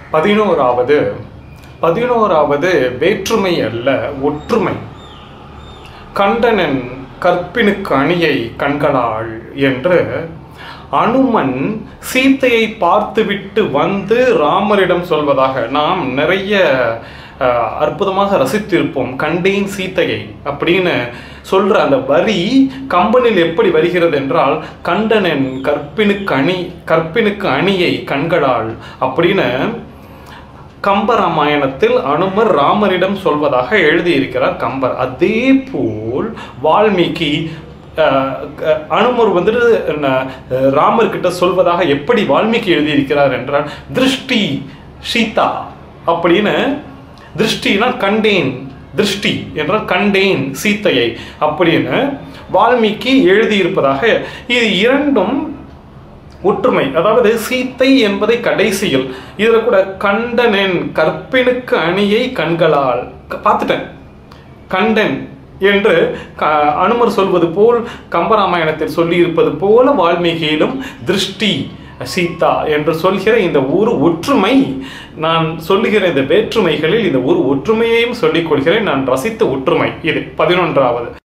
பதினோராவது பதினோராவது வேற்றுமை அல்ல ஒற்றுமை கண்டனன் கற்பினுக்கு அணியை கண்களாள் என்று அனுமன் சீத்தையை பார்த்துவிட்டு வந்து ராமரிடம் சொல்வதாக நாம் நிறைய அஹ், அற்புதமாக ரசித்திருப்போம் கண்டேன் சீத்தையை அப்படின்னு சொல்ற அந்த வரி கம்பனில் எப்படி வருகிறது என்றால் கண்டனன் கற்பினுக்கு அணி கற்பினுக்கு அணியை கண்களால் அப்படின்னு கம்பராமாயணத்தில் அனுமர் ராமரிடம் சொல்வதாக எழுதியிருக்கிறார் கம்பர் அதே போல் வால்மீகி அஹ், அஹ், அனுமர் வந்துட்டு ந- ராமர்கிட்ட சொல்வதாக எப்படி வால்மீகி எழுதியிருக்கிறார் என்றால் திருஷ்டி சீதா அப்படின்னு திருஷ்டினா கண்டேன் திருஷ்டி என்றால் கண்டேன் சீத்தையை அப்படின்னு வால்மீகி எழுதியிருப்பதாக இது இரண்டும் ஒற்றுமை அதாவது சீத்தை என்பதை கடைசியில் இதுல கூட கண்டனன் கற்பினுக்கு அணியை கண்களால் க- பார்த்துட்டேன் கண்டன் என்று க- அனுமர் சொல்வது போல் கம்பராமாயணத்தில் சொல்லியிருப்பது போல வால்மீகியிலும் திருஷ்டி சீதா என்று சொல்கிற இந்த ஒரு ஒற்றுமை நான் சொல்லுகிற இந்த வேற்றுமைகளில் இந்த ஒரு ஒற்றுமையையும் சொல்லிக் கொள்கிறேன் நான் ரசித்த ஒற்றுமை இது பதினொன்றாவது